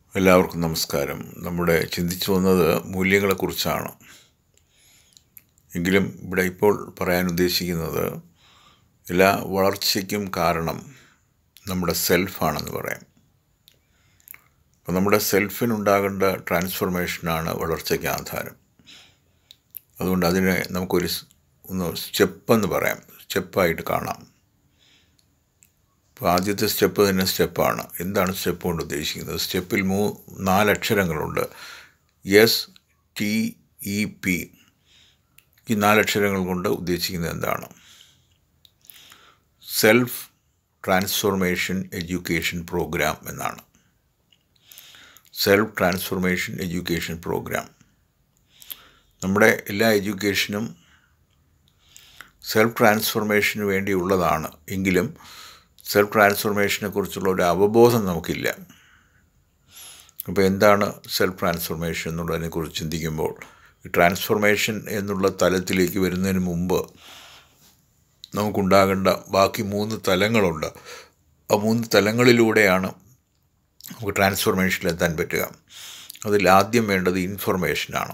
എല്ലാവർക്കും നമസ്കാരം നമ്മുടെ ചിന്തിച്ചു വന്നത് മൂല്യങ്ങളെക്കുറിച്ചാണ് എങ്കിലും ഇവിടെ ഇപ്പോൾ പറയാൻ ഉദ്ദേശിക്കുന്നത് എല്ലാ വളർച്ചയ്ക്കും കാരണം നമ്മുടെ സെൽഫാണെന്ന് പറയാം അപ്പോൾ നമ്മുടെ സെൽഫിനുണ്ടാകേണ്ട ട്രാൻസ്ഫോർമേഷനാണ് വളർച്ചയ്ക്ക് ആധാരം അതുകൊണ്ട് അതിനെ നമുക്കൊരു സ് ഒന്ന് സ്റ്റെപ്പെന്ന് പറയാം സ്റ്റെപ്പായിട്ട് കാണാം അപ്പോൾ ആദ്യത്തെ സ്റ്റെപ്പ് തന്നെ സ്റ്റെപ്പാണ് എന്താണ് സ്റ്റെപ്പ് കൊണ്ട് ഉദ്ദേശിക്കുന്നത് സ്റ്റെപ്പിൽ മൂ നാലക്ഷരങ്ങളുണ്ട് എസ് ടി ഇ പി ഈ നാലക്ഷരങ്ങൾ കൊണ്ട് ഉദ്ദേശിക്കുന്നത് എന്താണ് സെൽഫ് ട്രാൻസ്ഫോർമേഷൻ എഡ്യൂക്കേഷൻ പ്രോഗ്രാം എന്നാണ് സെൽഫ് ട്രാൻസ്ഫോർമേഷൻ എഡ്യൂക്കേഷൻ പ്രോഗ്രാം നമ്മുടെ എല്ലാ എഡ്യൂക്കേഷനും സെൽഫ് ട്രാൻസ്ഫോർമേഷന് വേണ്ടിയുള്ളതാണ് എങ്കിലും സെൽഫ് ട്രാൻസ്ഫോർമേഷനെ കുറിച്ചുള്ള ഒരു അവബോധം നമുക്കില്ല അപ്പോൾ എന്താണ് സെൽഫ് ട്രാൻസ്ഫോർമേഷൻ എന്നുള്ളതിനെക്കുറിച്ച് ചിന്തിക്കുമ്പോൾ ഈ ട്രാൻസ്ഫോർമേഷൻ എന്നുള്ള തലത്തിലേക്ക് വരുന്നതിന് മുമ്പ് നമുക്കുണ്ടാകേണ്ട ബാക്കി മൂന്ന് തലങ്ങളുണ്ട് ആ മൂന്ന് തലങ്ങളിലൂടെയാണ് നമുക്ക് ട്രാൻസ്ഫോർമേഷനിലെത്താൻ പറ്റുക അതിൽ ആദ്യം വേണ്ടത് ഇൻഫർമേഷനാണ്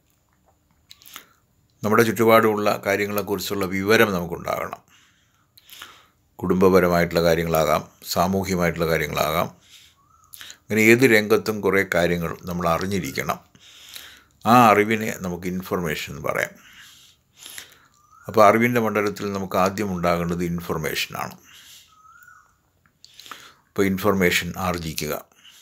നമ്മുടെ ചുറ്റുപാടുമുള്ള കാര്യങ്ങളെക്കുറിച്ചുള്ള വിവരം നമുക്കുണ്ടാകണം കുടുംബപരമായിട്ടുള്ള കാര്യങ്ങളാകാം സാമൂഹ്യമായിട്ടുള്ള കാര്യങ്ങളാകാം അങ്ങനെ ഏത് രംഗത്തും കുറേ കാര്യങ്ങൾ നമ്മൾ അറിഞ്ഞിരിക്കണം ആ അറിവിനെ നമുക്ക് ഇൻഫർമേഷൻ എന്ന് പറയാം അപ്പോൾ അറിവിൻ്റെ മണ്ഡലത്തിൽ നമുക്ക് ആദ്യം ഉണ്ടാകേണ്ടത് ഇൻഫർമേഷനാണ് അപ്പോൾ ഇൻഫർമേഷൻ ആർജിക്കുക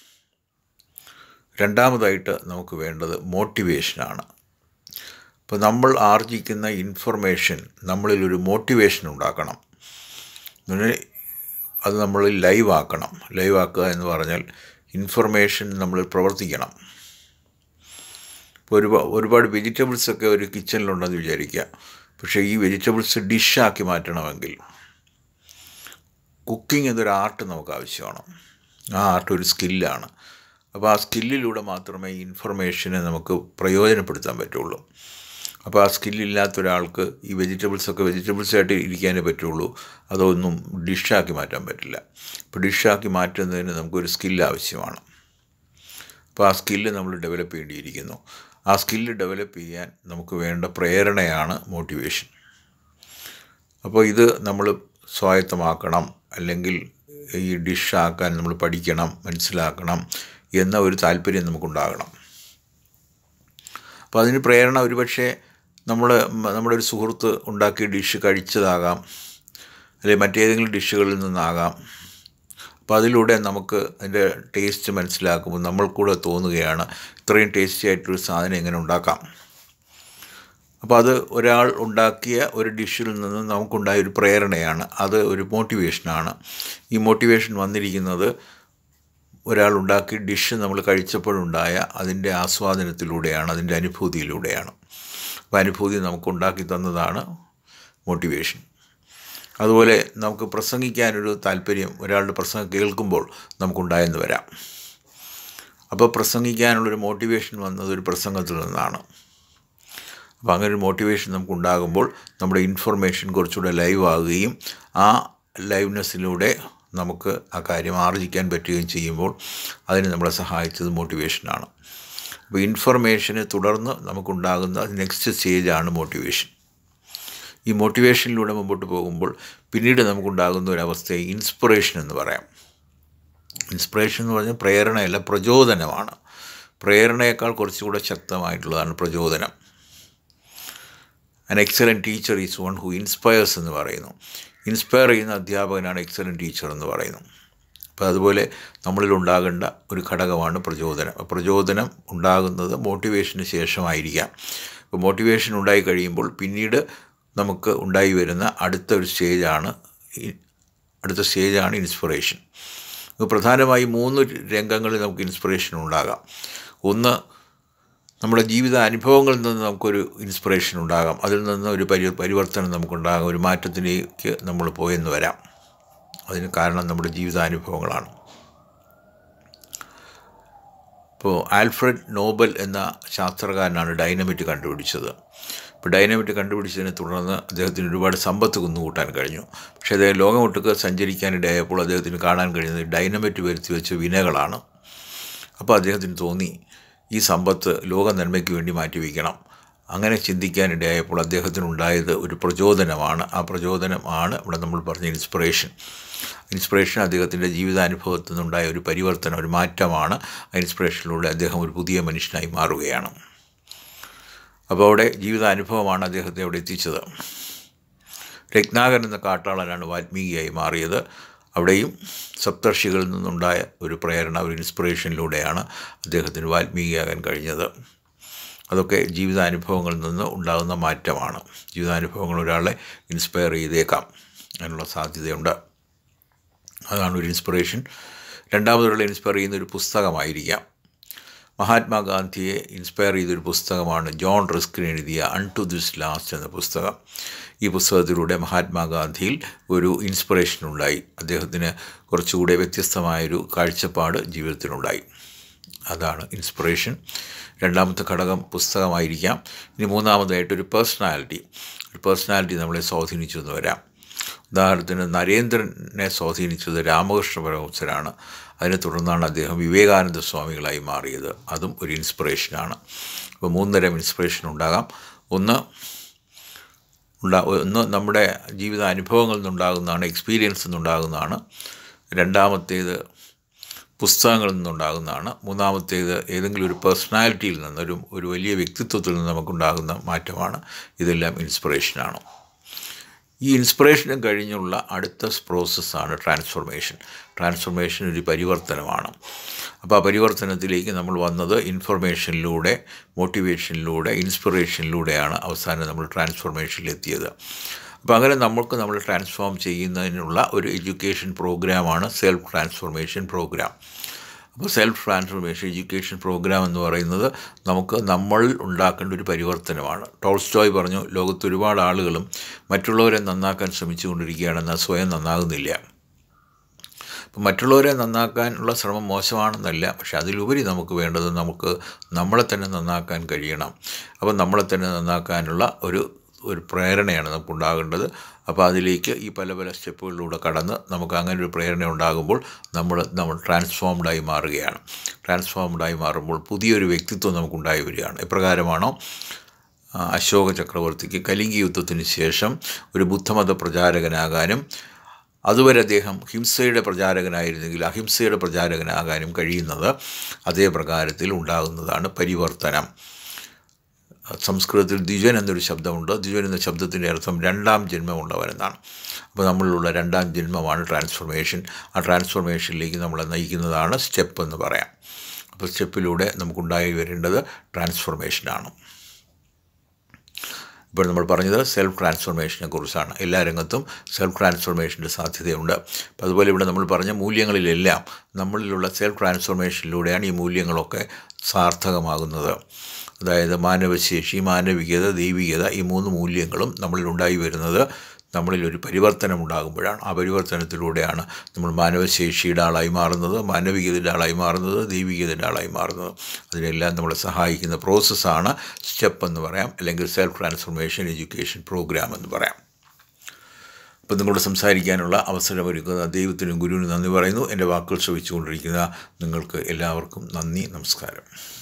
രണ്ടാമതായിട്ട് നമുക്ക് വേണ്ടത് മോട്ടിവേഷനാണ് അപ്പോൾ നമ്മൾ ആർജിക്കുന്ന ഇൻഫർമേഷൻ നമ്മളിലൊരു മോട്ടിവേഷൻ ഉണ്ടാക്കണം അങ്ങനെ അത് നമ്മൾ ലൈവ് ആക്കണം ലൈവ് ആക്കുക എന്ന് പറഞ്ഞാൽ ഇൻഫർമേഷൻ നമ്മൾ പ്രവർത്തിക്കണം ഇപ്പോൾ ഒരുപാട് ഒരുപാട് വെജിറ്റബിൾസൊക്കെ ഒരു കിച്ചണിലുണ്ടെന്ന് വിചാരിക്കുക പക്ഷേ ഈ വെജിറ്റബിൾസ് ഡിഷാക്കി മാറ്റണമെങ്കിൽ കുക്കിംഗ് എന്നൊരു ആർട്ട് നമുക്ക് ആവശ്യമാണ് ആ ആർട്ട് ഒരു സ്കില്ലാണ് അപ്പോൾ ആ സ്കില്ലിലൂടെ മാത്രമേ ഈ ഇൻഫർമേഷനെ നമുക്ക് പ്രയോജനപ്പെടുത്താൻ പറ്റുള്ളൂ അപ്പോൾ ആ സ്കില്ലില്ലാത്ത ഒരാൾക്ക് ഈ വെജിറ്റബിൾസൊക്കെ വെജിറ്റബിൾസായിട്ട് ഇരിക്കാനേ പറ്റുള്ളൂ അതൊന്നും ഡിഷാക്കി മാറ്റാൻ പറ്റില്ല അപ്പോൾ ഡിഷാക്കി മാറ്റുന്നതിന് നമുക്കൊരു സ്കില്ല് ആവശ്യമാണ് അപ്പോൾ ആ സ്കില്ല് നമ്മൾ ഡെവലപ്പ് ചെയ്യേണ്ടിയിരിക്കുന്നു ആ സ്കില്ല് ഡെവലപ്പ് ചെയ്യാൻ നമുക്ക് വേണ്ട പ്രേരണയാണ് മോട്ടിവേഷൻ അപ്പോൾ ഇത് നമ്മൾ സ്വായത്തമാക്കണം അല്ലെങ്കിൽ ഈ ഡിഷാക്കാൻ നമ്മൾ പഠിക്കണം മനസ്സിലാക്കണം എന്ന ഒരു താല്പര്യം നമുക്കുണ്ടാകണം അപ്പോൾ അതിന് പ്രേരണ ഒരുപക്ഷെ നമ്മൾ നമ്മുടെ ഒരു സുഹൃത്ത് ഉണ്ടാക്കിയ ഡിഷ് കഴിച്ചതാകാം അല്ലെങ്കിൽ മറ്റേതെങ്കിലും ഡിഷുകളിൽ നിന്നാകാം അപ്പോൾ അതിലൂടെ നമുക്ക് അതിൻ്റെ ടേസ്റ്റ് മനസ്സിലാക്കുമ്പോൾ നമ്മൾ കൂടെ തോന്നുകയാണ് ഇത്രയും ടേസ്റ്റി ആയിട്ടൊരു സാധനം എങ്ങനെ ഉണ്ടാക്കാം അപ്പോൾ അത് ഒരാൾ ഉണ്ടാക്കിയ ഒരു ഡിഷിൽ നിന്ന് നമുക്കുണ്ടായ ഒരു പ്രേരണയാണ് അത് ഒരു മോട്ടിവേഷനാണ് ഈ മോട്ടിവേഷൻ വന്നിരിക്കുന്നത് ഒരാൾ ഉണ്ടാക്കി ഡിഷ് നമ്മൾ കഴിച്ചപ്പോഴുണ്ടായ അതിൻ്റെ ആസ്വാദനത്തിലൂടെയാണ് അതിൻ്റെ അനുഭൂതിയിലൂടെയാണ് അപ്പോൾ അനുഭൂതി നമുക്ക് ഉണ്ടാക്കി തന്നതാണ് മോട്ടിവേഷൻ അതുപോലെ നമുക്ക് പ്രസംഗിക്കാനൊരു താല്പര്യം ഒരാളുടെ പ്രസംഗം കേൾക്കുമ്പോൾ നമുക്കുണ്ടായെന്ന് വരാം അപ്പോൾ പ്രസംഗിക്കാനുള്ളൊരു മോട്ടിവേഷൻ വന്നത് ഒരു പ്രസംഗത്തിൽ നിന്നാണ് അപ്പോൾ അങ്ങനെ ഒരു മോട്ടിവേഷൻ നമുക്കുണ്ടാകുമ്പോൾ നമ്മുടെ ഇൻഫർമേഷൻ കുറച്ചുകൂടെ ലൈവ് ആകുകയും ആ ലൈവ്നെസ്സിലൂടെ നമുക്ക് ആ കാര്യം ആർജിക്കാൻ പറ്റുകയും ചെയ്യുമ്പോൾ അതിന് നമ്മളെ സഹായിച്ചത് മോട്ടിവേഷനാണ് അപ്പോൾ ഇൻഫർമേഷനെ തുടർന്ന് നമുക്കുണ്ടാകുന്ന നെക്സ്റ്റ് സ്റ്റേജാണ് മോട്ടിവേഷൻ ഈ മോട്ടിവേഷനിലൂടെ മുമ്പോട്ട് പോകുമ്പോൾ പിന്നീട് നമുക്കുണ്ടാകുന്ന ഒരവസ്ഥയെ ഇൻസ്പിറേഷൻ എന്ന് പറയാം ഇൻസ്പിറേഷൻ എന്ന് പറഞ്ഞാൽ പ്രേരണയല്ല പ്രചോദനമാണ് പ്രേരണയേക്കാൾ കുറച്ചുകൂടെ ശക്തമായിട്ടുള്ളതാണ് പ്രചോദനം an excellent teacher is one who inspires എന്ന് പറയുന്നു ഇൻസ്പയർ ചെയ്യുന്ന അധ്യാപകനാണ് എക്സലൻറ്റ് ടീച്ചർ എന്ന് പറയുന്നു അപ്പോൾ അതുപോലെ നമ്മളിൽ ഉണ്ടാകേണ്ട ഒരു ഘടകമാണ് പ്രചോദനം പ്രചോദനം ഉണ്ടാകുന്നത് മോട്ടിവേഷന് ശേഷമായിരിക്കാം അപ്പോൾ മോട്ടിവേഷൻ ഉണ്ടായി കഴിയുമ്പോൾ പിന്നീട് നമുക്ക് ഉണ്ടായി വരുന്ന അടുത്ത ഒരു സ്റ്റേജാണ് അടുത്ത സ്റ്റേജാണ് ഇൻസ്പിറേഷൻ പ്രധാനമായി മൂന്ന് രംഗങ്ങളിൽ നമുക്ക് ഇൻസ്പിറേഷൻ ഉണ്ടാകാം ഒന്ന് നമ്മുടെ ജീവിത അനുഭവങ്ങളിൽ നിന്ന് നമുക്കൊരു ഇൻസ്പിറേഷൻ ഉണ്ടാകാം അതിൽ നിന്ന് ഒരു പരി പരിവർത്തനം നമുക്കുണ്ടാകാം ഒരു മാറ്റത്തിലേക്ക് നമ്മൾ പോയെന്ന് വരാം അതിന് കാരണം നമ്മുടെ ജീവിതാനുഭവങ്ങളാണ് ഇപ്പോൾ ആൽഫ്രഡ് നോബൽ എന്ന ശാസ്ത്രകാരനാണ് ഡൈനമിറ്റ് കണ്ടുപിടിച്ചത് ഇപ്പോൾ ഡൈനമിറ്റ് കണ്ടുപിടിച്ചതിനെ തുടർന്ന് അദ്ദേഹത്തിന് ഒരുപാട് സമ്പത്ത് കുന്നുകൂട്ടാൻ കഴിഞ്ഞു പക്ഷേ അദ്ദേഹം ലോകമൊട്ടുക്ക് സഞ്ചരിക്കാനിടയായപ്പോൾ അദ്ദേഹത്തിന് കാണാൻ കഴിയുന്നത് ഡൈനമിറ്റ് വരുത്തി വെച്ച വിനകളാണ് അപ്പോൾ അദ്ദേഹത്തിന് തോന്നി ഈ സമ്പത്ത് ലോക നന്മയ്ക്ക് വേണ്ടി മാറ്റിവെക്കണം അങ്ങനെ ചിന്തിക്കാനിടയായപ്പോൾ അദ്ദേഹത്തിനുണ്ടായത് ഒരു പ്രചോദനമാണ് ആ പ്രചോദനമാണ് ഇവിടെ നമ്മൾ പറഞ്ഞ ഇൻസ്പിറേഷൻ ഇൻസ്പിറേഷൻ അദ്ദേഹത്തിൻ്റെ ജീവിതാനുഭവത്തിൽ നിന്നുണ്ടായ ഒരു പരിവർത്തനം ഒരു മാറ്റമാണ് ആ ഇൻസ്പിറേഷനിലൂടെ അദ്ദേഹം ഒരു പുതിയ മനുഷ്യനായി മാറുകയാണ് അപ്പോൾ അവിടെ ജീവിതാനുഭവമാണ് അദ്ദേഹത്തെ അവിടെ എത്തിച്ചത് രത്നാകരൻ എന്ന കാട്ടാളനാണ് വാൽമീകിയായി മാറിയത് അവിടെയും സപ്തർഷികളിൽ നിന്നുണ്ടായ ഒരു പ്രേരണ ഒരു ഇൻസ്പിറേഷനിലൂടെയാണ് അദ്ദേഹത്തിന് വാൽമീകിയാകാൻ കഴിഞ്ഞത് അതൊക്കെ ജീവിതാനുഭവങ്ങളിൽ നിന്ന് ഉണ്ടാകുന്ന മാറ്റമാണ് ജീവിതാനുഭവങ്ങൾ ഒരാളെ ഇൻസ്പയർ ചെയ്തേക്കാം അതിനുള്ള സാധ്യതയുണ്ട് അതാണ് ഒരു ഇൻസ്പിറേഷൻ രണ്ടാമതൊരാളെ ഇൻസ്പയർ ചെയ്യുന്ന ഒരു പുസ്തകമായിരിക്കാം മഹാത്മാഗാന്ധിയെ ഇൻസ്പയർ ചെയ്തൊരു പുസ്തകമാണ് ജോൺ റിസ്കിന് എഴുതിയ അൺ ടു ദിസ് ലാസ്റ്റ് എന്ന പുസ്തകം ഈ പുസ്തകത്തിലൂടെ മഹാത്മാഗാന്ധിയിൽ ഒരു ഇൻസ്പിറേഷൻ ഉണ്ടായി അദ്ദേഹത്തിന് കുറച്ചുകൂടെ വ്യത്യസ്തമായൊരു കാഴ്ചപ്പാട് ജീവിതത്തിനുണ്ടായി അതാണ് ഇൻസ്പിറേഷൻ രണ്ടാമത്തെ ഘടകം പുസ്തകമായിരിക്കാം ഇനി മൂന്നാമതായിട്ടൊരു പേഴ്സണാലിറ്റി ഒരു പേഴ്സണാലിറ്റി നമ്മളെ സ്വാധീനിച്ചു എന്ന് വരാം ഉദാഹരണത്തിന് നരേന്ദ്രനെ സ്വാധീനിച്ചത് രാമകൃഷ്ണ പരമഹംസരാണ് അതിനെ തുടർന്നാണ് അദ്ദേഹം വിവേകാനന്ദ സ്വാമികളായി മാറിയത് അതും ഒരു ഇൻസ്പിറേഷനാണ് അപ്പോൾ മൂന്നുതരം ഇൻസ്പിറേഷൻ ഉണ്ടാകാം ഒന്ന് ഉണ്ടാ ഒന്ന് നമ്മുടെ ജീവിത അനുഭവങ്ങളിൽ നിന്നുണ്ടാകുന്നതാണ് എക്സ്പീരിയൻസിൽ നിന്നുണ്ടാകുന്നതാണ് രണ്ടാമത്തേത് പുസ്തകങ്ങളിൽ നിന്നുണ്ടാകുന്നതാണ് മൂന്നാമത്തേത് ഏതെങ്കിലും ഒരു പേഴ്സണാലിറ്റിയിൽ നിന്ന് ഒരു ഒരു വലിയ വ്യക്തിത്വത്തിൽ നിന്ന് നമുക്കുണ്ടാകുന്ന മാറ്റമാണ് ഇതെല്ലാം ഇൻസ്പിറേഷനാണ് ഈ ഇൻസ്പിറേഷനും കഴിഞ്ഞുള്ള അടുത്ത പ്രോസസ്സാണ് ട്രാൻസ്ഫോർമേഷൻ ട്രാൻസ്ഫോർമേഷൻ ഒരു പരിവർത്തനമാണ് അപ്പോൾ ആ പരിവർത്തനത്തിലേക്ക് നമ്മൾ വന്നത് ഇൻഫർമേഷനിലൂടെ മോട്ടിവേഷനിലൂടെ ഇൻസ്പിറേഷനിലൂടെയാണ് അവസാനം നമ്മൾ ട്രാൻസ്ഫോർമേഷനിലെത്തിയത് അപ്പോൾ അങ്ങനെ നമുക്ക് നമ്മൾ ട്രാൻസ്ഫോം ചെയ്യുന്നതിനുള്ള ഒരു എഡ്യൂക്കേഷൻ പ്രോഗ്രാമാണ് സെൽഫ് ട്രാൻസ്ഫോർമേഷൻ പ്രോഗ്രാം അപ്പോൾ സെൽഫ് ട്രാൻസ്ഫോർമേഷൻ എഡ്യൂക്കേഷൻ പ്രോഗ്രാം എന്ന് പറയുന്നത് നമുക്ക് നമ്മൾ ഉണ്ടാക്കേണ്ട ഒരു പരിവർത്തനമാണ് ടോൾസ്റ്റോയ് പറഞ്ഞു ലോകത്ത് ഒരുപാട് ആളുകളും മറ്റുള്ളവരെ നന്നാക്കാൻ ശ്രമിച്ചുകൊണ്ടിരിക്കുകയാണെന്നാൽ സ്വയം നന്നാകുന്നില്ല അപ്പം മറ്റുള്ളവരെ നന്നാക്കാനുള്ള ശ്രമം മോശമാണെന്നല്ല പക്ഷെ അതിലുപരി നമുക്ക് വേണ്ടത് നമുക്ക് നമ്മളെ തന്നെ നന്നാക്കാൻ കഴിയണം അപ്പം നമ്മളെ തന്നെ നന്നാക്കാനുള്ള ഒരു ഒരു പ്രേരണയാണ് നമുക്ക് ഉണ്ടാകേണ്ടത് അപ്പോൾ അതിലേക്ക് ഈ പല പല സ്റ്റെപ്പുകളിലൂടെ കടന്ന് നമുക്ക് അങ്ങനെ ഒരു പ്രേരണ ഉണ്ടാകുമ്പോൾ നമ്മൾ നമ്മൾ ട്രാൻസ്ഫോംഡായി മാറുകയാണ് ട്രാൻസ്ഫോംഡായി മാറുമ്പോൾ പുതിയൊരു വ്യക്തിത്വം നമുക്കുണ്ടായി വരികയാണ് എപ്രകാരമാണോ അശോക ചക്രവർത്തിക്ക് കലിംഗി യുദ്ധത്തിന് ശേഷം ഒരു ബുദ്ധമത പ്രചാരകനാകാനും അതുവരെ അദ്ദേഹം ഹിംസയുടെ പ്രചാരകനായിരുന്നെങ്കിൽ അഹിംസയുടെ പ്രചാരകനാകാനും കഴിയുന്നത് അതേ പ്രകാരത്തിൽ ഉണ്ടാകുന്നതാണ് പരിവർത്തനം സംസ്കൃതത്തിൽ ദ്വിജൻ എന്നൊരു ശബ്ദമുണ്ട് ദ്വിജൻ എന്ന ശബ്ദത്തിൻ്റെ അർത്ഥം രണ്ടാം ജന്മമുള്ളവരെന്നാണ് അപ്പോൾ നമ്മളിലുള്ള രണ്ടാം ജന്മമാണ് ട്രാൻസ്ഫോർമേഷൻ ആ ട്രാൻസ്ഫോർമേഷനിലേക്ക് നമ്മളെ നയിക്കുന്നതാണ് സ്റ്റെപ്പ് എന്ന് പറയാം അപ്പോൾ സ്റ്റെപ്പിലൂടെ നമുക്കുണ്ടായി വരേണ്ടത് ട്രാൻസ്ഫോർമേഷനാണ് ഇപ്പോൾ നമ്മൾ പറഞ്ഞത് സെൽഫ് ട്രാൻസ്ഫോർമേഷനെ കുറിച്ചാണ് എല്ലാ രംഗത്തും സെൽഫ് ട്രാൻസ്ഫോർമേഷൻ്റെ സാധ്യതയുണ്ട് അപ്പോൾ അതുപോലെ ഇവിടെ നമ്മൾ പറഞ്ഞ മൂല്യങ്ങളിലെല്ലാം നമ്മളിലുള്ള സെൽഫ് ട്രാൻസ്ഫോർമേഷനിലൂടെയാണ് ഈ മൂല്യങ്ങളൊക്കെ സാർത്ഥകമാകുന്നത് അതായത് മാനവശേഷി മാനവികത ദൈവികത ഈ മൂന്ന് മൂല്യങ്ങളും നമ്മളിൽ ഉണ്ടായി വരുന്നത് നമ്മളിൽ ഒരു പരിവർത്തനം ഉണ്ടാകുമ്പോഴാണ് ആ പരിവർത്തനത്തിലൂടെയാണ് നമ്മൾ മാനവശേഷിയുടെ ആളായി മാറുന്നത് മാനവികതയുടെ ആളായി മാറുന്നത് ദൈവികതയുടെ ആളായി മാറുന്നത് അതിനെല്ലാം നമ്മളെ സഹായിക്കുന്ന പ്രോസസ്സാണ് സ്റ്റെപ്പ് എന്ന് പറയാം അല്ലെങ്കിൽ സെൽഫ് ട്രാൻസ്ഫോർമേഷൻ എഡ്യൂക്കേഷൻ പ്രോഗ്രാം എന്ന് പറയാം അപ്പം നിങ്ങളോട് സംസാരിക്കാനുള്ള അവസരമൊരുക്കുന്ന ദൈവത്തിനും ഗുരുവിനും നന്ദി പറയുന്നു എൻ്റെ വാക്കുകൾ ശ്രവിച്ചുകൊണ്ടിരിക്കുന്ന നിങ്ങൾക്ക് എല്ലാവർക്കും നന്ദി നമസ്കാരം